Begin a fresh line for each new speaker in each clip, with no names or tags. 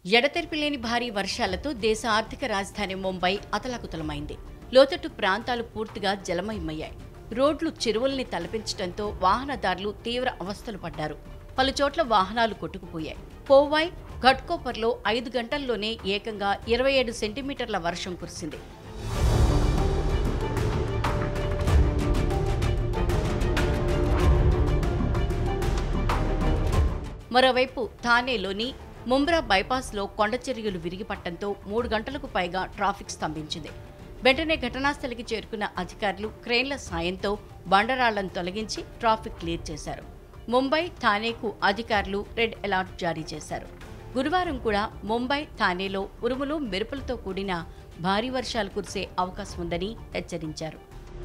ఎడతెరిపి లేని భారీ వర్షాలతో దేశ ఆర్థిక రాజధాని ముంబై అతలాకుతలమైంది లోతట్టు ప్రాంతాలు పూర్తిగా జలమయమయ్యాయి రోడ్లు చెరువుల్ని తలపించడంతో వాహనదారులు తీవ్ర అవస్థలు పడ్డారు పలుచోట్ల వాహనాలు కొట్టుకుపోయాయి పోవాయ్ ఘట్కోపర్లో ఐదు గంటల్లోనే ఏకంగా ఇరవై ఏడు సెంటీమీటర్ల వర్షం కురిసింది మరోవైపు థానేలోని ముంబ్రా బైపాస్లో కొండచర్యలు విరిగిపట్టడంతో మూడు గంటలకు పైగా ట్రాఫిక్ స్తంభించింది వెంటనే ఘటనాస్థలికి చేరుకున్న అధికారులు క్రేన్ల సాయంతో బండరాళ్లను తొలగించి ట్రాఫిక్ క్లియర్ చేశారు ముంబై థానేకు అధికారులు రెడ్ అలర్ట్ జారీ చేశారు గురువారం కూడా ముంబై థానేలో ఉరుములు మెరుపులతో కూడిన భారీ వర్షాలు కురిసే అవకాశం ఉందని హెచ్చరించారు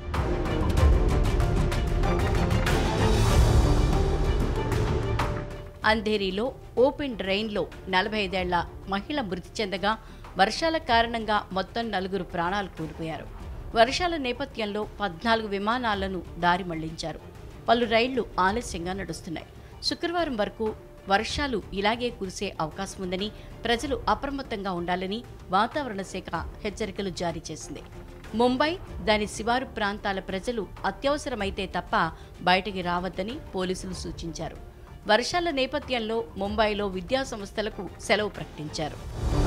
అంధేరిలో ఓపెన్ డ్రైన్లో నలభై ఐదేళ్ల మహిళ మృతి చెందగా వర్షాల కారణంగా మొత్తం నలుగురు ప్రాణాలు కోల్పోయారు వర్షాల నేపథ్యంలో పద్నాలుగు విమానాలను దారి మళ్లించారు పలు రైళ్లు ఆలస్యంగా నడుస్తున్నాయి శుక్రవారం వరకు వర్షాలు ఇలాగే కురిసే అవకాశం ఉందని ప్రజలు అప్రమత్తంగా ఉండాలని వాతావరణ శాఖ హెచ్చరికలు జారీ చేసింది ముంబై దాని శివారు ప్రాంతాల ప్రజలు అత్యవసరమైతే తప్ప బయటికి రావద్దని పోలీసులు సూచించారు వర్షాల నేపథ్యంలో ముంబైలో విద్యా సంస్థలకు సెలవు ప్రకటించారు